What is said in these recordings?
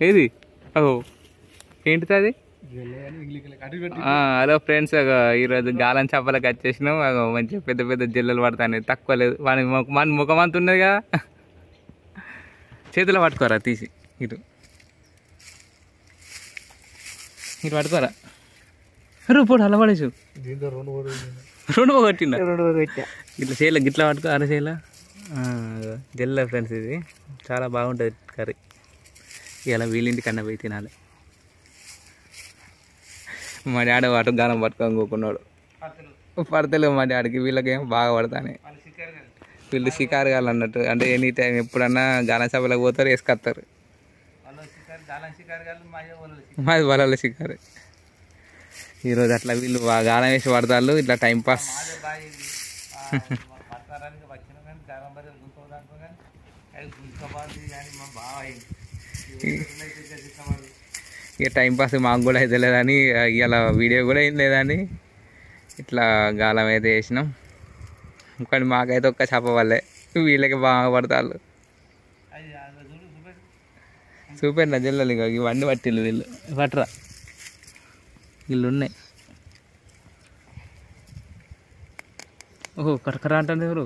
ఏది ఓ ఏంటిది అది ఆ, హలో ఫ్రెండ్స్ అగో ఈరోజు గాలం చేపలకు వచ్చేసినాం అగో మంచి పెద్ద పెద్ద జిల్లలు పడతాయి తక్కువ లేదు వాని ముఖ- మన ముఖం అంత ఉన్నది కదా చేతిలో పట్టుకోరా తీసి ఇటు ఇటు పట్టుకోరా రూపోడు అలా పడేసు దీంతో రెండు కూడా రెండు కొట్టిండ రెండు పెట్టా ఇట్లా చేయలే గిట్లా పట్టుకో అర చేయలే జల్ల ఫ్రెండ్స్ ఇది చాలా బాగుంటుంది కర్రీ ఇలా వీళ్ళింటి కన్నా పోయి తినాలి మా డాడీ వాటి గానం పట్టుకొని కూకున్నాడు పడతలేవు మా డాడీకి వీళ్ళకేం బాగా పడతానే వీళ్ళు షికారుగాలు అన్నట్టు అంటే ఎనీ టైం ఎప్పుడన్నా గానం సభలకు పోతారు వేసుకొస్తారు మాది వలల షికారు ఈరోజు అట్లా వీళ్ళు బాగా గానం వేసి పడతారు ఇట్లా టైం పాస్ ఇక టైం పాస్ మాకు కూడా అయితే లేదని ఇవాళ వీడియో కూడా ఏం లేదని ఇట్లా గాలం అయితే వేసినాం కానీ మాకైతే ఒక్క చేప వల్లే వీళ్ళకి బాగా పడతారు సూపర్ నా జిల్లలు ఇక ఇవన్నీ పట్టిల్లు వీళ్ళు పట్టరా వీళ్ళు ఉన్నాయి ఓహో కరకర అంటుంది ఎవరు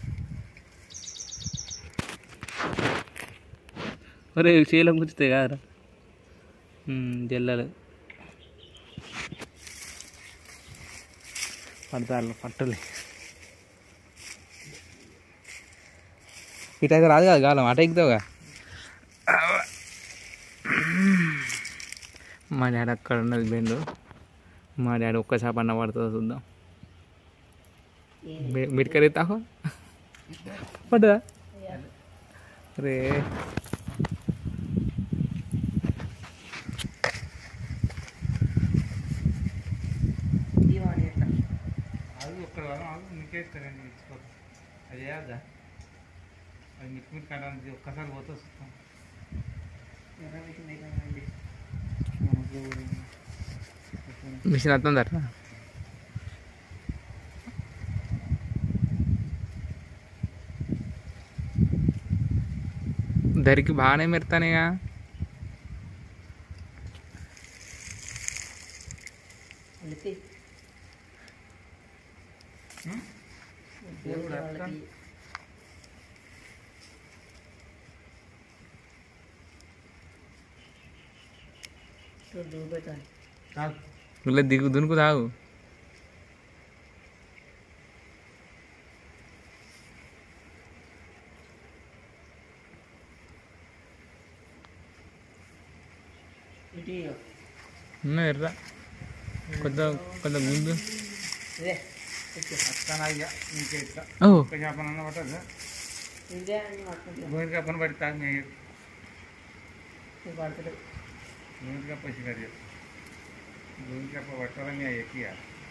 ఒరే చేలో గుర్చుతాయి కాదురా జల్లలు పడతారు పట్టులే ఇటైతే రాదు కదా గాలం అట ఎక్కుతావుగా మా డాడీ అక్కడ ఉన్నది బెండు మా డాడీ ఒక్క చేప అన్న పడుతుందో చూద్దాం మిడికర్ ఎత్తాహో పడ్డదా రే అది ఒక్కడ వరం అది మీకే ఇస్తారండి ఇచ్చుకోదు అది ఏదా అది మీకు మీరు కట్టడానికి ఒక్కసారి పోతే వస్తాం మిషన్ వస్తుంది అట్లా ధరికి బాగానే మెరుతానేగా కాదు ఇలా దిగు దునుకు తాగు ఉన్న ఎర్ర కొంత కొంత ముందు అట్లా అయ్యా మీకే ఇట్లా ఓ ఒక్క చేపనన్న పట్టదు గోవింద చేపను పట్టి తాగి మీరు గోవింద చేప షికారు గోవింద చేప పట్టాలని ఎక్కియా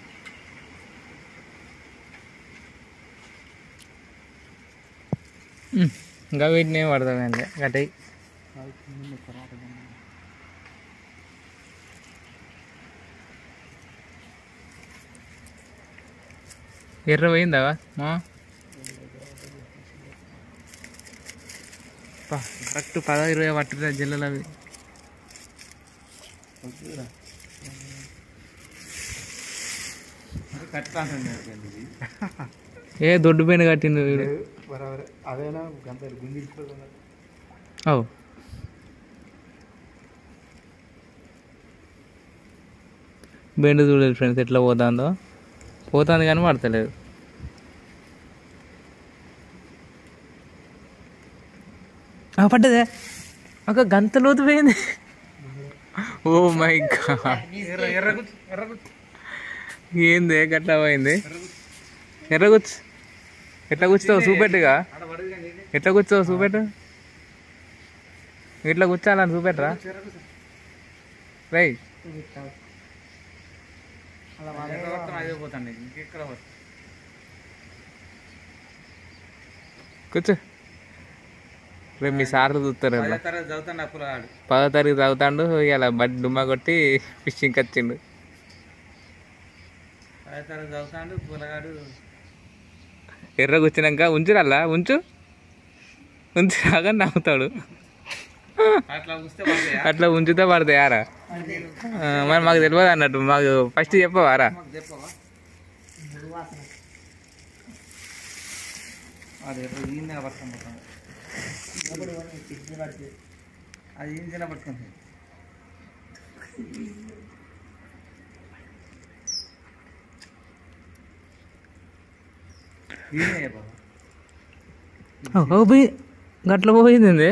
ఉమ్, ఇంకా వీటిని ఏం పడతాం అంతే గట్టయి ఎర్ర పోయిందా మా పా, కరెక్ట్ పద ఇరవై పట్టిన జిల్లలు అవి కట్టా ఏ దొడ్డు పైన కట్టింది వీడు బరాబర్ అదేనా గంత గుంజించుకోదు అవు బెండు చూడలేదు ఫ్రెండ్స్ ఎట్లా పోతుందో పోతుంది కానీ పడతలేదు ఆ, పడ్డదే ఒక గంత లోతు పోయింది ఓ మై గాడ్ ఎర్ర ఎర్రగుచ్చు ఎర్రగుచ్చు ఏంది గట్లా పోయింది ఎట్లా కూర్చు ఎట్లా కూర్చుతావు చూపెట్టుగా ఆడ పడదు కానీ ఇది. ఎట్లా కూర్చోవు చూపెట్టు ఇట్లా కూర్చోాలని చూపెట్టరా ఎర్రగుచ్చు. రై ఎక్కడ పడతాం అదే పోతాండి ఇంకెక్కడ పోతాం కూర్చో రేపు మీ సార్లు చూస్తారు పదో అట్లా తరగతి చదువుతాండి అప్పుడు ఆడు పదో తరగతి చదువుతాండు ఇలా బట్టి డుమ్మా కొట్టి ఫిషింగ్ వచ్చిండు పదో తరగతి చదువుతాండు పులగాడు ఎర్ర కూర్చున్నాక ఉంచురల్లా ఉంచు ఉంచిరాగా నవ్వుతాడు అట్లా వస్తే పడతాయా అట్లా ఉంచితే పడతాయారా ఆ, మరి మాకు తెలియదు అన్నట్టు మాకు ఫస్ట్ చెప్పవారా మాకు చెప్పవా అదే ఈయన పట్టుకొని పోతాం అది ఏం తిన పట్టుకుంది ఈయనే బాబా పోయి గట్ల పోయింది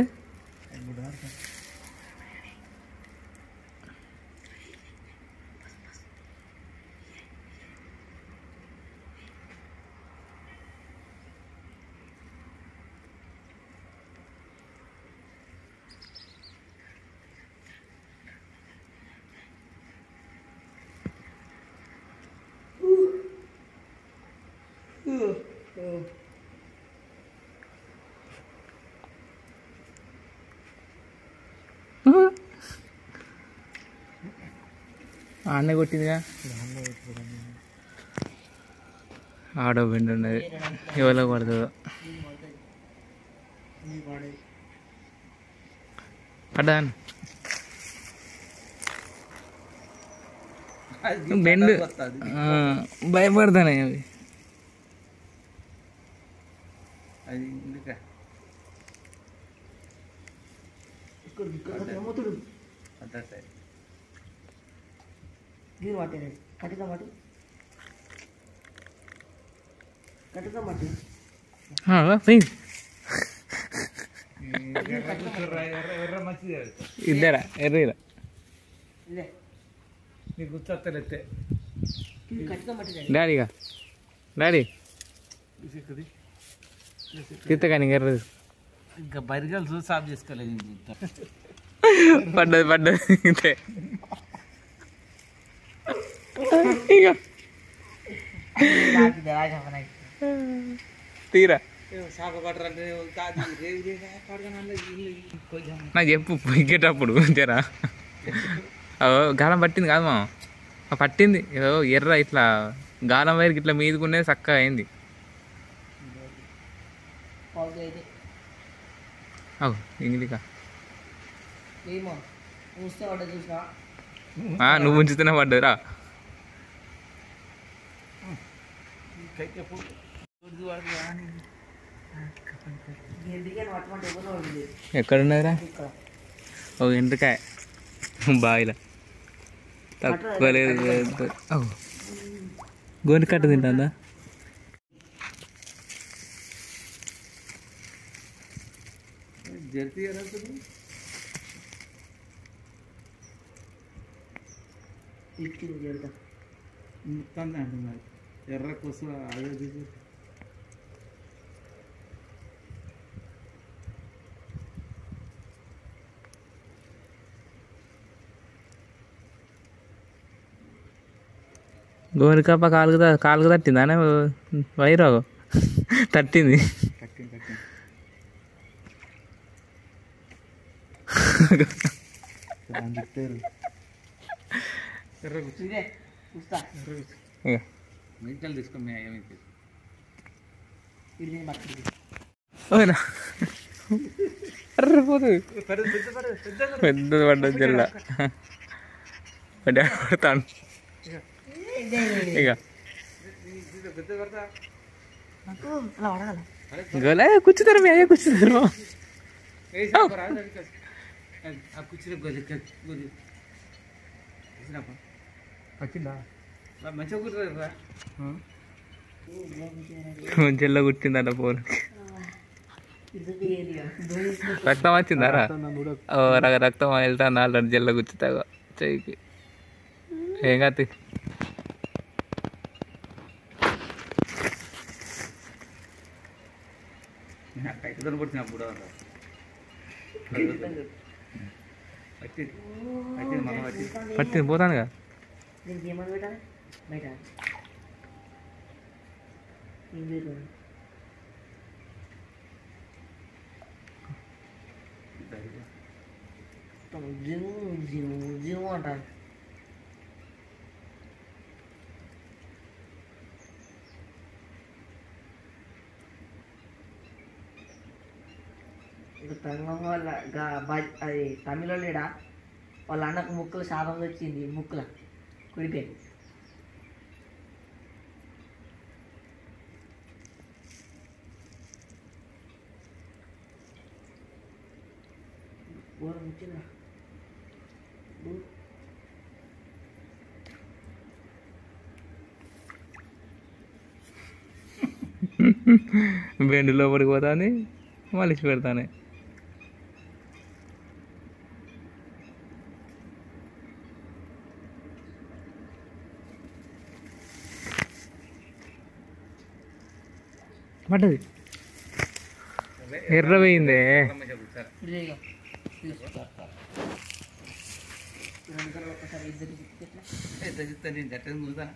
ఆడనే కొట్టిందిగా ఆడో బండి ఉన్నది ఎవరో పడుతుందో పడ్డాను బెండ్ ఆ, భయపడతానే అవి అది ఎందుక అట్టే గీరు పట్టేది కట్టుదా మటు కట్టుదా మటు ఆ, పోయింది ఎర్ర మంచిది ఇద్దరా ఎర్రీరా ఇదే నీకు గుర్తొస్తలేతే ఇది కట్టుదా మట్టిదే డాడీగా డాడీ తీత్తగాని ఎర్ర ఇంకా బరిగలు చూసి సాఫ్ చేసుకోలేదు పడ్డది పడ్డది ఇంతే ఇక రాకిదే రాజమనై తీరా సాప పట్టరంటే కాదు రేవి రేవి పడగనల్లా కొంచెం నాకు చెప్పు పొయ్యేటప్పుడు జరా ఓ గాలం పట్టింది కాదు మా ఆ పట్టింది ఏదో ఎర్ర ఇట్లా గాలం వైరుకి ఇట్లా మీదుకునేది చక్కగా అయింది పావుగా అయితే అవు ఇంగ్లీకా ఏమో చూస్తే వాడు చూసినా ఆ, నువ్వు ఉంచుతూనే పడ్డది రా కైతే పోదు గేంటికే పట్టమంటే ఎవరో ఉంది ఎక్కడున్నదిరా ఇక్కడ ఓ ఎండ్రకాయ బావిలో తక్కువ లేదు గోని కట్ట తింటుందా జర్తి ఎరుగుతుంది ఇచ్చింది చేరుతా మొత్తాన్ని అంటున్నారు ఎర్ర కొసు అదే తీసి గోని కప్ప కాలుకు త- కాలుకు తట్టిందా వైరు తట్టింది కట్టింది కట్టింది అందుతారు ఎర్ర కూర్చు ఇదే చూస్తా ఎర్ర కూర్చు ఇక మిగతాలు తీసుకో మీ అయ్యా ఇది నేను పట్టుకుంది ఓనా అర్రే పోతుంది పెద్ద పెద్ద పెద్ద పెద్ద పెద్దది పడ్డది జల్ల డాడీ కొడతాను ఇక పెద్ద పెడతా నాకు అలా పడగల గోలే కూర్చుతారు మీ అయ్యే కూర్చుతారు ఆ కుర్చీలో గొలి గొలి వచ్చిందా మంచిగా కూర్చోరా జల్ల కుట్టిందట ఫోన్ ఇది ఏరియా రక్తం వచ్చిందారా ఓ రగ రక్తం వెళ్తా నాలుగు జల్ల గుచ్చుతాగా చెయ్యికి ఏం కాదు కైకి పడుతున్నా అప్పుడు వచ్చింది వచ్చింది మళ్ళీ వచ్చింది పట్టింది పోతానుగా దీనికి ఏమని పెట్టాలి బయట ఏం లేదు జిమ్ జిమ్ జిమ్ అంటారు ఇది తంగం వాళ్ళ గా- బా- అది తమిళ లేడా వాళ్ళ అన్నకు ముక్కులు శాపం వచ్చింది ముక్కుల కుడిపే ఘోరం వచ్చిందా బెండు లోపలికి పోతాను మలిచి పెడతాను పడ్డది ఎర్ర పోయిందే ఇదిగో. తీసుకో. రెండు కలర్ ఒకసారి ఇద్దరు ఎట్లా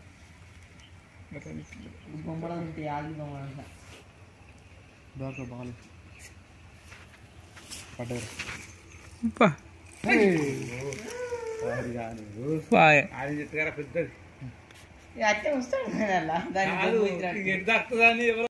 బొమ్మలు ఉంటాయి ఆగి బొమ్మలు పా. పాయ్. ఆరెంజ్ చెట్టు గారా పెద్దది అట్టే వస్తాడు కదా అలా. దానికి కాదు, బొమ్మ ఇచ్చినట్టు. ఇది ఎంత వస్తుందని ఎవరో